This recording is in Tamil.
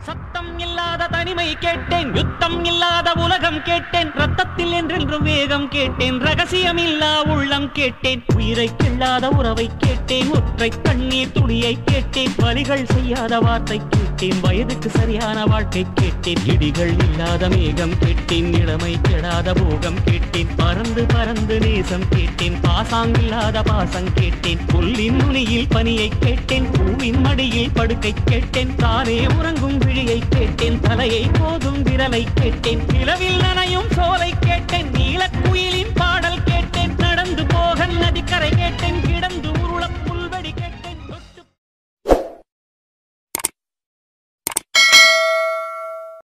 சத்தம் இல்லாத தனிமை கேட்டேன் யுத்தம் இல்லாத உலகம் கேட்டேன் ரத்தத்தில் என்றென்றும் வேகம் கேட்டேன் ரகசியம் இல்லா உள்ளம் கேட்டேன் உயிரை கிள்ளாத உறவை கேட்டேன் ஒற்றை கண்ணீர் துளியை கேட்டேன் வலிகள் செய்யாத வார்த்தை கேட்டேன் வயதுக்கு சரியான வாழ்க்கை கேட்டேன் இடிகள் இல்லாத மேகம் கேட்டேன் இளமை கெடாத போகம் கேட்டேன் பறந்து பறந்து நேசம் கேட்டேன் பாசாங்கில்லாத பாசம் கேட்டேன் புல்லின் நுனியில் பனியை கேட்டேன் பூவின் மடியில் படுக்கை கேட்டேன் தானே உறங்கும் விழியை கேட்டேன் தலையை போதும் விரலை கேட்டேன் நிலவில் நனையும் சோலை கேட்டேன்